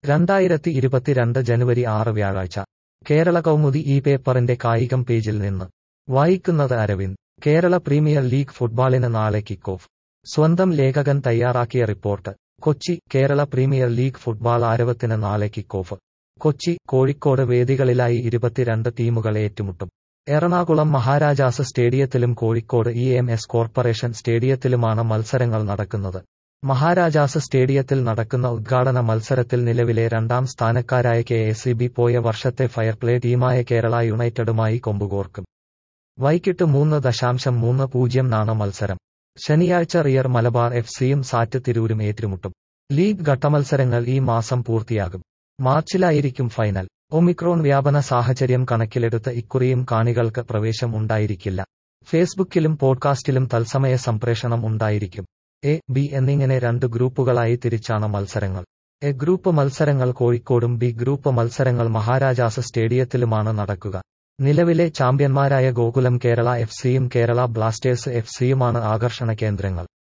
രണ്ടായിരത്തി ഇരുപത്തിരണ്ട് ജനുവരി ആറ് വ്യാഴാഴ്ച കേരള കൗമുദി ഈ പേപ്പറിന്റെ കായികം പേജിൽ നിന്ന് വായിക്കുന്നത് അരവിന്ദ് കേരള പ്രീമിയർ ലീഗ് ഫുട്ബോളിന് നാളെ കിക്ക് ഓഫ് സ്വന്തം ലേഖകൻ തയ്യാറാക്കിയ report Kochi Kerala premier league football ആരവത്തിന് നാളെ കിക്ക് ഓഫ് കൊച്ചി കോഴിക്കോട് വേദികളിലായി ഇരുപത്തിരണ്ട് ടീമുകൾ ഏറ്റുമുട്ടും എറണാകുളം മഹാരാജാസ് സ്റ്റേഡിയത്തിലും Kozhikode E M S corporation സ്റ്റേഡിയത്തിലുമാണ് മത്സരങ്ങൾ നടക്കുന്നത് മഹാരാജാസ് സ്റ്റേഡിയത്തിൽ നടക്കുന്ന ഉദ്ഘാടന മത്സരത്തിൽ നിലവിലെ രണ്ടാം സ്ഥാനക്കാരായ കെ എസ് ബി പോയ വർഷത്തെ ഫയർപ്ലേ ടീമായ കേരള യുണൈറ്റഡുമായി കൊമ്പുകോർക്കും വൈകിട്ട് മൂന്ന് ദശാംശം മൂന്ന് പൂജ്യം നാണ് മത്സരം ശനിയാഴ്ച റിയർ മലബാർ എഫ് സിയും സാറ്റ് തിരൂരും ഏറ്റുമുട്ടും ലീഗ് ഘട്ടമത്സരങ്ങൾ ഈ മാസം പൂർത്തിയാകും മാർച്ചിലായിരിക്കും ഫൈനൽ ഒമിക്രോൺ വ്യാപന സാഹചര്യം കണക്കിലെടുത്ത് ഇക്കുറിയും കാണികൾക്ക് പ്രവേശം ഉണ്ടായിരിക്കില്ല ഫേസ്ബുക്കിലും പോഡ്കാസ്റ്റിലും തത്സമയ സംപ്രേഷണം ഉണ്ടായിരിക്കും എ ബി എന്നിങ്ങനെ രണ്ട് ഗ്രൂപ്പുകളായി തിരിച്ചാണ് മത്സരങ്ങൾ എ ഗ്രൂപ്പ് മത്സരങ്ങൾ കോഴിക്കോടും ബി ഗ്രൂപ്പ് മത്സരങ്ങൾ മഹാരാജാസ് സ്റ്റേഡിയത്തിലുമാണ് നടക്കുക നിലവിലെ ചാമ്പ്യന്മാരായ ഗോകുലം കേരള എഫ് സിയും കേരള ബ്ലാസ്റ്റേഴ്സ് എഫ് സിയുമാണ് ആകർഷണ കേന്ദ്രങ്ങൾ